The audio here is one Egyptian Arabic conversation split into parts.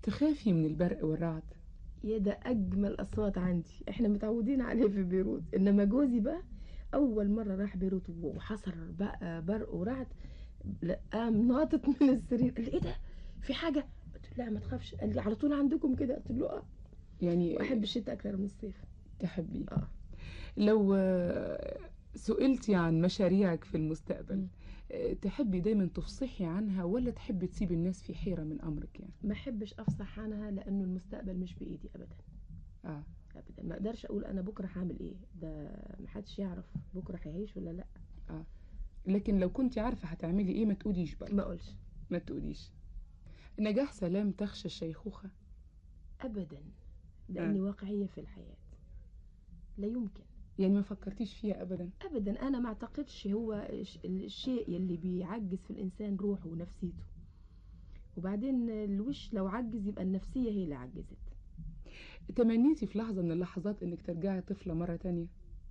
تخافي من البرق والرعد يا ده اجمل اصوات عندي احنا متعودين عليه في بيروت انما جوزي بقى اول مره راح بيروت وحصل بقى برق ورعد لا، قام ناطط من السرير قال لي ايه ده في حاجه قلت له لا ما تخافش قال لي على طول عندكم كده قلت له اه يعني واحب الشتاء اكتر من الصيف تحبيه اه لو آه، سئلتي عن مشاريعك في المستقبل مم. آه، تحبي دايما تفصحي عنها ولا تحبي تسيبي الناس في حيرة من أمرك يعني ما احبش افصح عنها لانه المستقبل مش بايدي ابدا آه. ابدا ما اقدرش اقول انا بكره هعمل ايه ده محدش يعرف بكره هيعيش ولا لا لكن لو كنت عارفة هتعملي إيه ما تقوليش بقى ما اقولش ما تقوليش نجاح سلام تخشى الشيخوخة ابدا لاني آه. واقعيه في الحياه لا يمكن يعني ما فكرتيش فيها أبدا ابدا انا ما اعتقدش هو الش- الشيء يلي بيعجز في الانسان روحه ونفسيته وبعدين الوش لو عجز يبقى النفسيه هي اللي عجزت تمنيتي في لحظة من اللحظات إنك ترجعي طفلة مرة تانية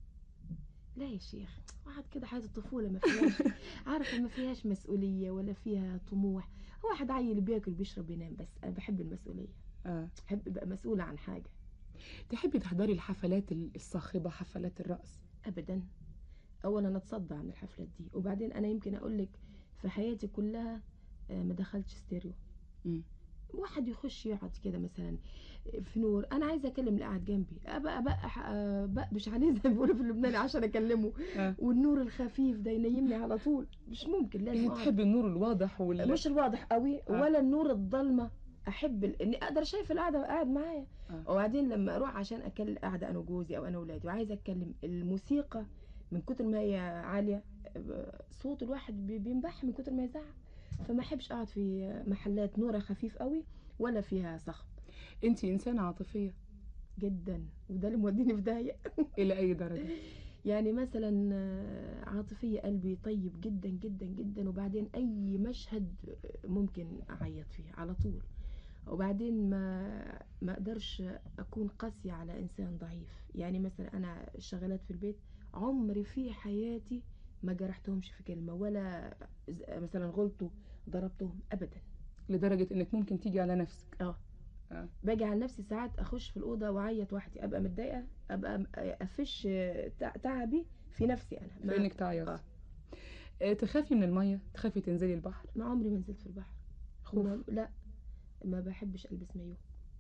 لا يا شيخ واحد كده حياة الطفولة ما فيهاش عارفة ما فيهاش مسؤولية ولا فيها طموح هو واحد عيل بياكل بيشرب ينام بس أنا بحب المسؤولية آه. بحب أبقى مسؤولة عن حاجة تحبي تحضري الحفلات الصاخبة حفلات الرقص أبدا أولا أتصدى عن الحفلات دي وبعدين أنا يمكن أقول لك في حياتي كلها آه، ما دخلتش ستيريو مم. واحد يخش يقعد كده مثلا في نور انا عايزه اكلم اللي قاعد جنبي ابقى ابقى بقبش عليه زي ما بيقولوا في اللبناني عشان اكلمه آه. والنور الخفيف ده ينيمني على طول مش ممكن لازم يعني أقعد تحبي النور الواضح ولا مش الواضح قوي آه. ولا النور الضلمه احب ال... اني اقدر شايف القعده قاعد معايا آه. وبعدين لما اروح عشان اكلم قاعده انا وجوزي او انا واولادي وعايزه اتكلم الموسيقى من كتر ما هي عاليه آه، صوت الواحد بي- بينبح من كتر ما يزعق فما احبش اقعد في محلات نورها خفيف قوي ولا فيها صخب انت انسانة عاطفية جدا وده اللي موديني في داهيه الى اي درجة يعني مثلا آه، عاطفية قلبي طيب جدا جدا جدا وبعدين أي مشهد آه، ممكن أعيط فيه على طول وبعدين ما ما أقدرش أكون قاسية على إنسان ضعيف يعني مثلا أنا الشغالات في البيت عمري في حياتي ما جرحتهمش في كلمة ولا ز- مثلا غلطوا ضربتهم أبدا لدرجة انك ممكن تيجي على نفسك اه آه. باجي على نفسي ساعات اخش في الاوضه واعيط وحدي ابقى متضايقه ابقى م- افش تع- تعبي في نفسي انا في انك تعيط آه. آه. تخافي من المية تخافي تنزلي البحر ما عمري ما نزلت في البحر خوف ما- لا ما بحبش البس مايو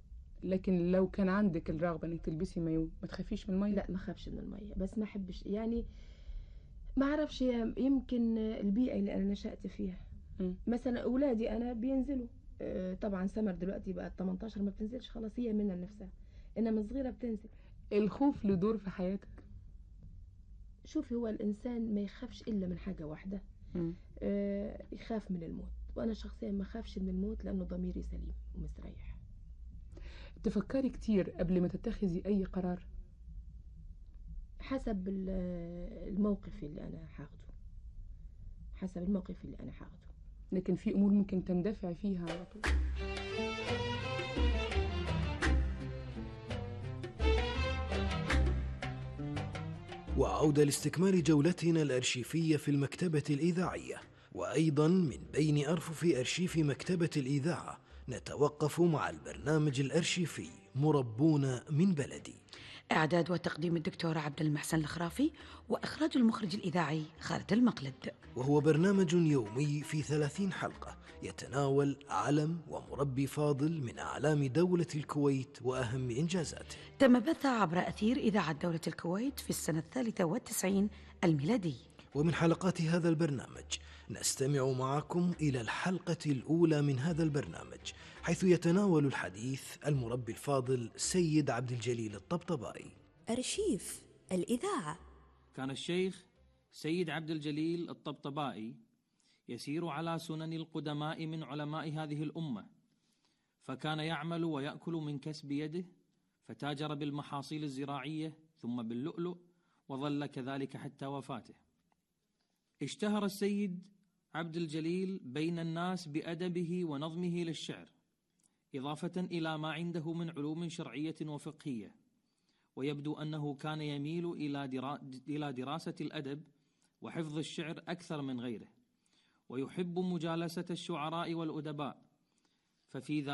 لكن لو كان عندك الرغبة انك تلبسي مايو ما تخافيش من المية لا ما اخافش من الميه بس ما احبش يعني ما اعرفش هي يمكن البيئه اللي انا نشأت فيها مم. مثلا اولادي انا بينزلوا آه، طبعا سمر دلوقتي بقى 18 ما بتنزلش خلاص هي منها لنفسها انما صغيره بتنزل الخوف له دور في حياتك شوفي هو الانسان ما يخافش الا من حاجه واحده مم. آه، يخاف من الموت وانا شخصيا ما خافش من الموت لانه ضميري سليم ومستريح تفكري كتير قبل ما تتخذي اي قرار حسب ال- الموقف اللي انا هاخده حسب الموقف اللي انا هاخده لكن في امور ممكن تندفعي فيها على طول وعودة لاستكمال جولتنا الأرشيفية في المكتبة الإذاعية وأيضا من بين أرفف أرشيف مكتبة الإذاعة نتوقف مع البرنامج الأرشيفي مربون من بلدي إعداد وتقديم الدكتور عبد المحسن الخرافي وإخراج المخرج الإذاعي خالد المقلد وهو برنامج يومي في ثلاثين حلقة يتناول علم ومربي فاضل من أعلام دولة الكويت وأهم إنجازاته تم بث عبر أثير إذاعة دولة الكويت في السنة الثالثة والتسعين الميلادي ومن حلقات هذا البرنامج نستمع معكم إلى الحلقة الأولى من هذا البرنامج حيث يتناول الحديث المربي الفاضل سيد عبد الجليل الطبطبائي أرشيف الإذاعة كان الشيخ سيد عبد الجليل الطبطبائي يسير على سنن القدماء من علماء هذه الامه فكان يعمل وياكل من كسب يده فتاجر بالمحاصيل الزراعيه ثم باللؤلؤ وظل كذلك حتى وفاته اشتهر السيد عبد الجليل بين الناس بادبه ونظمه للشعر اضافه الى ما عنده من علوم شرعيه وفقهيه ويبدو انه كان يميل الى درا... الى دراسه الادب وحفظ الشعر اكثر من غيره ويحب مجالسه الشعراء والادباء ففي ذلك